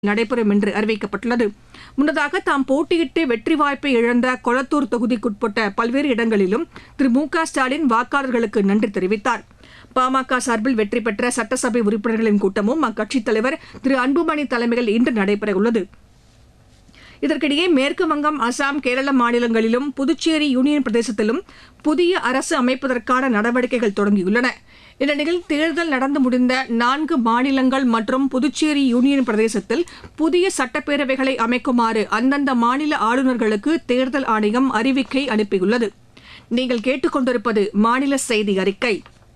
நடைபெறும் என்று அறிவிக்கப்பட்டுள்ளது முன்னதாக தாம் போட்டியிட்டு வெற்றி வாய்ப்பை இழந்த கொளத்தூர் தொகுதிக்குட்பட்ட பல்வேறு இடங்களிலும் திரு மு க ஸ்டாலின் வாக்காளர்களுக்கு நன்றி தெரிவித்தார் பாமக சார்பில் வெற்றி பெற்ற சட்டசபை உறுப்பினர்களின் கூட்டமும் அக்கட்சித் தலைவர் திரு அன்புமணி தலைமையில் இன்று நடைபெறவுள்ளது இதற்கிடையே மேற்கு வங்கம் அசாம் கேரள மாநிலங்களிலும் புதுச்சேரி யூனியன் பிரதேசத்திலும் புதிய அரசு அமைப்பதற்கான நடவடிக்கைகள் தொடங்கியுள்ளன இந்நிலையில் தேர்தல் நடந்து முடிந்த நான்கு மாநிலங்கள் மற்றும் புதுச்சேரி யூனியன் பிரதேசத்தில் புதிய சட்டப்பேரவைகளை அமைக்குமாறு அந்தந்த மாநில ஆளுநர்களுக்கு தேர்தல் ஆணையம் அறிவிக்கை அனுப்பியுள்ளது நீங்கள் கேட்டுக்கொண்டிருப்பது மாநில செய்தி அறிக்கை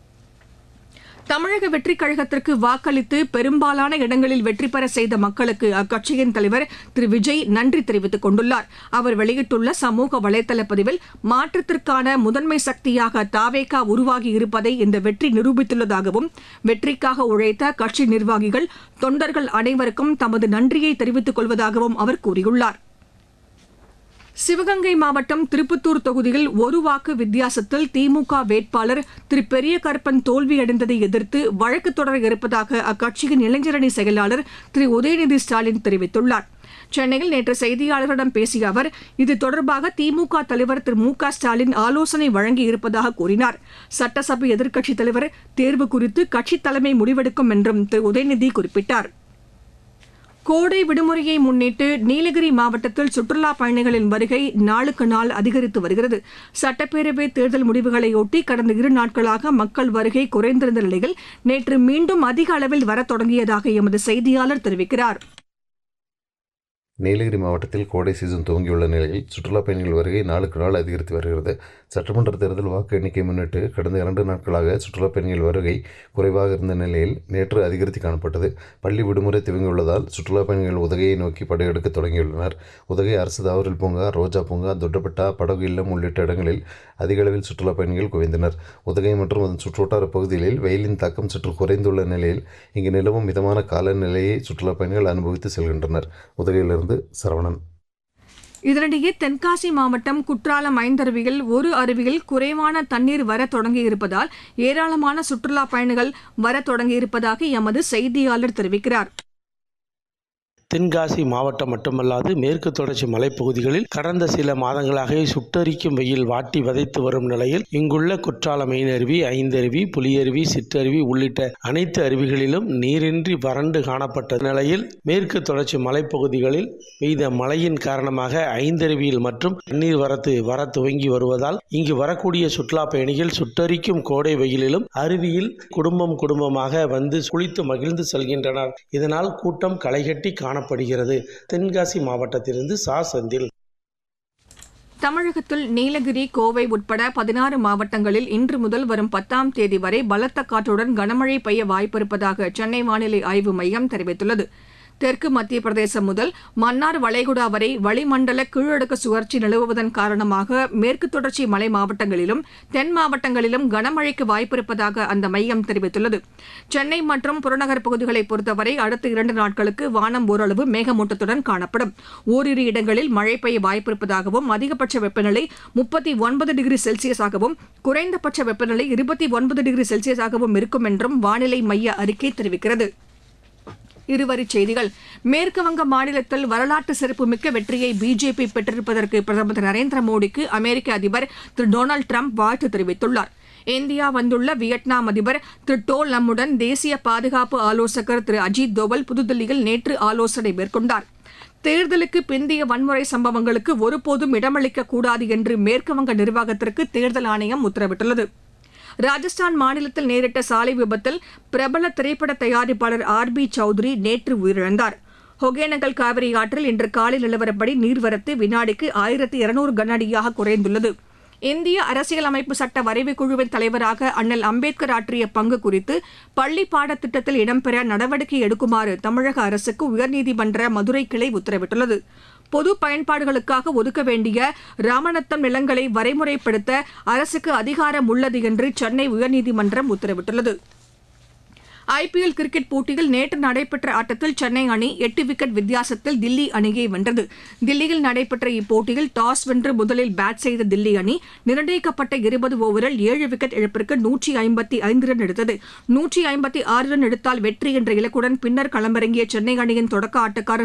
தமிழக வெற்றிக் கழகத்திற்கு வாக்களித்து பெரும்பாலான இடங்களில் வெற்றி பெற செய்த மக்களுக்கு அக்கட்சியின் தலைவர் திரு விஜய் நன்றி தெரிவித்துக் கொண்டுள்ளார் அவர் வெளியிட்டுள்ள சமூக வலைதள பதிவில் மாற்றத்திற்கான முதன்மை சக்தியாக தாவேகா உருவாகி இருப்பதை இந்த வெற்றி நிரூபித்துள்ளதாகவும் வெற்றிக்காக உழைத்த கட்சி நிர்வாகிகள் தொண்டர்கள் அனைவருக்கும் தமது நன்றியை தெரிவித்துக் கொள்வதாகவும் அவர் கூறியுள்ளார் சிவகங்கை மாவட்டம் திருப்பத்தூர் தொகுதியில் ஒரு வாக்கு வித்தியாசத்தில் திமுக வேட்பாளர் திரு பெரிய கருப்பன் தோல்வியடைந்ததை எதிர்த்து வழக்கு தொடர இருப்பதாக அக்கட்சியின் இளைஞரணி செயலாளர் திரு உதயநிதி ஸ்டாலின் தெரிவித்துள்ளார் சென்னையில் நேற்று செய்தியாளர்களிடம் பேசிய அவர் இது தொடர்பாக திமுக தலைவர் திரு மு க ஸ்டாலின் ஆலோசனை வழங்கியிருப்பதாக கூறினார் சட்டசபை எதிர்க்கட்சித் தலைவர் தேர்வு குறித்து கட்சித் தலைமை முடிவெடுக்கும் என்றும் திரு உதயநிதி குறிப்பிட்டார் கோடை விடுமுறையை முன்னிட்டு நீலகிரி மாவட்டத்தில் சுற்றுலா பயணிகளின் வருகை நாளுக்கு நாள் அதிகரித்து வருகிறது சட்டப்பேரவை தேர்தல் முடிவுகளையொட்டி கடந்த இரு நாட்களாக மக்கள் வருகை குறைந்திருந்த நிலையில் நேற்று மீண்டும் அதிக அளவில் வரத் தொடங்கியதாக எமது செய்தியாளர் தெரிவிக்கிறார் நீலகிரி மாவட்டத்தில் கோடை சீசன் துவங்கியுள்ள நிலையில் சுற்றுலா பயணிகள் வருகை நாளுக்கு நாள் அதிகரித்து வருகிறது சட்டமன்ற தேர்தல் வாக்கு எண்ணிக்கை முன்னிட்டு கடந்த இரண்டு நாட்களாக சுற்றுலா பயணிகள் வருகை குறைவாக இருந்த நிலையில் நேற்று அதிகரித்து காணப்பட்டது பள்ளி விடுமுறை துவங்கியுள்ளதால் சுற்றுலா பயணிகள் உதகையை நோக்கி படையெடுக்க தொடங்கியுள்ளனர் உதகை அரசு தாவரல் பூங்கா ரோஜா பூங்கா தொட்டப்பட்டா படகு இல்லம் உள்ளிட்ட இடங்களில் அதிக அளவில் சுற்றுலா பயணிகள் குவிந்தனர் உதகை மற்றும் அதன் சுற்றுவட்டார பகுதிகளில் வெயிலின் தாக்கம் சற்று குறைந்துள்ள நிலையில் இங்கு நிலவும் மிதமான காலநிலையை சுற்றுலா பயணிகள் அனுபவித்து செல்கின்றனர் உதகையிலிருந்து சரவணன் இதனிடையே தென்காசி மாவட்டம் குற்றாலம் ஐந்தருவியில் ஒரு அருவியில் குறைவான தண்ணீர் வர தொடங்கியிருப்பதால் ஏராளமான சுற்றுலா பயணிகள் வர தொடங்கியிருப்பதாக எமது செய்தியாளர் தெரிவிக்கிறார் தென்காசி மாவட்டம் மட்டுமல்லாது மேற்கு தொடர்ச்சி மலைப்பகுதிகளில் கடந்த சில மாதங்களாக சுட்டரிக்கும் வெயில் வாட்டி வதைத்து வரும் நிலையில் இங்குள்ள குற்றால மெயினருவி ஐந்தருவி புலியருவி சிற்றருவி உள்ளிட்ட அனைத்து அருவிகளிலும் நீரின்றி வறண்டு காணப்பட்ட நிலையில் மேற்கு தொடர்ச்சி மலைப்பகுதிகளில் பெய்த மழையின் காரணமாக ஐந்தருவியில் மற்றும் தண்ணீர் வரத்து வர துவங்கி வருவதால் இங்கு வரக்கூடிய சுற்றுலா பயணிகள் சுட்டரிக்கும் கோடை வெயிலிலும் அருவியில் குடும்பம் குடும்பமாக வந்து குளித்து மகிழ்ந்து செல்கின்றனர் இதனால் கூட்டம் களைகட்டி காணப்படுகிறது தென்காசி மாவட்டத்திலிருந்து சா செந்தில் தமிழகத்தில் நீலகிரி கோவை உட்பட பதினாறு மாவட்டங்களில் இன்று முதல் வரும் பத்தாம் தேதி வரை பலத்த காற்றுடன் கனமழை பெய்ய வாய்ப்பிருப்பதாக சென்னை வானிலை ஆய்வு மையம் தெரிவித்துள்ளது தெற்கு மத்திய பிரதேசம் முதல் மன்னார் வளைகுடா வரை வளிமண்டல கீழடுக்கு சுழற்சி நிலவுவதன் காரணமாக மேற்கு தொடர்ச்சி மலை மாவட்டங்களிலும் தென் மாவட்டங்களிலும் கனமழைக்கு வாய்ப்பிருப்பதாக அந்த மையம் தெரிவித்துள்ளது சென்னை மற்றும் புறநகர் பகுதிகளை பொறுத்தவரை அடுத்த இரண்டு நாட்களுக்கு வானம் ஓரளவு மேகமூட்டத்துடன் காணப்படும் ஓரிரு இடங்களில் மழை பெய்ய வாய்ப்பிருப்பதாகவும் அதிகபட்ச வெப்பநிலை முப்பத்தி ஒன்பது டிகிரி செல்சியஸாகவும் குறைந்தபட்ச வெப்பநிலை இருபத்தி ஒன்பது டிகிரி செல்சியஸாகவும் இருக்கும் என்றும் வானிலை மைய அறிக்கை தெரிவிக்கிறது இருவரிச் செய்திகள் மேற்குவங்க மாநிலத்தில் வரலாற்று சிறப்புமிக்க வெற்றியை பிஜேபி பெற்றிருப்பதற்கு பிரதமர் திரு நரேந்திர மோடிக்கு அமெரிக்க அதிபர் திரு டொனால்டு டிரம்ப் வாழ்த்து தெரிவித்துள்ளார் இந்தியா வந்துள்ள வியட்நாம் அதிபர் திரு டோ லம்முடன் தேசிய பாதுகாப்பு ஆலோசகர் திரு அஜித் தோவல் புதுதில்லியில் நேற்று ஆலோசனை மேற்கொண்டார் தேர்தலுக்கு பிந்தைய வன்முறை சம்பவங்களுக்கு ஒருபோதும் இடமளிக்க கூடாது என்று மேற்குவங்க நிர்வாகத்திற்கு தேர்தல் ஆணையம் உத்தரவிட்டுள்ளது ராஜஸ்தான் மாநிலத்தில் நேரிட்ட சாலை விபத்தில் பிரபல திரைப்பட தயாரிப்பாளர் ஆர் பி சௌத்ரி நேற்று உயிரிழந்தார் ஒகேனக்கல் காவிரி ஆற்றில் இன்று காலை நிலவரப்படி நீர்வரத்து வினாடிக்கு ஆயிரத்தி இருநூறு கனஅடியாக குறைந்துள்ளது இந்திய அரசியலமைப்பு சட்ட வரைவு குழுவின் தலைவராக அண்ணல் அம்பேத்கர் ஆற்றிய பங்கு குறித்து பள்ளி பாடத்திட்டத்தில் இடம்பெற நடவடிக்கை எடுக்குமாறு தமிழக அரசுக்கு உயர்நீதிமன்ற மதுரை கிளை உத்தரவிட்டுள்ளது பொது பயன்பாடுகளுக்காக ஒதுக்க வேண்டிய ராமநத்தம் நிலங்களை வரைமுறைப்படுத்த அரசுக்கு அதிகாரம் உள்ளது என்று சென்னை உயர்நீதிமன்றம் உத்தரவிட்டுள்ளது ஐபிஎல் கிரிக்கெட் போட்டியில் நேற்று நடைபெற்ற ஆட்டத்தில் சென்னை அணி எட்டு விக்கெட் வித்தியாசத்தில் தில்லி அணியை வென்றது தில்லியில் நடைபெற்ற இப்போட்டியில் டாஸ் வென்று முதலில் பேட் செய்த தில்லி அணி நிர்ணயிக்கப்பட்ட இருபது ஓவரில் ஏழு விக்கெட் இழப்பிற்கு நூற்றி ஐம்பத்தி ஐந்து ரன் எடுத்தது நூற்றி ஐம்பத்தி ஆறு ரன் எடுத்தால் வெற்றி என்ற இலக்குடன் பின்னர் களமிறங்கிய சென்னை அணியின் தொடக்க ஆட்டக்காரர்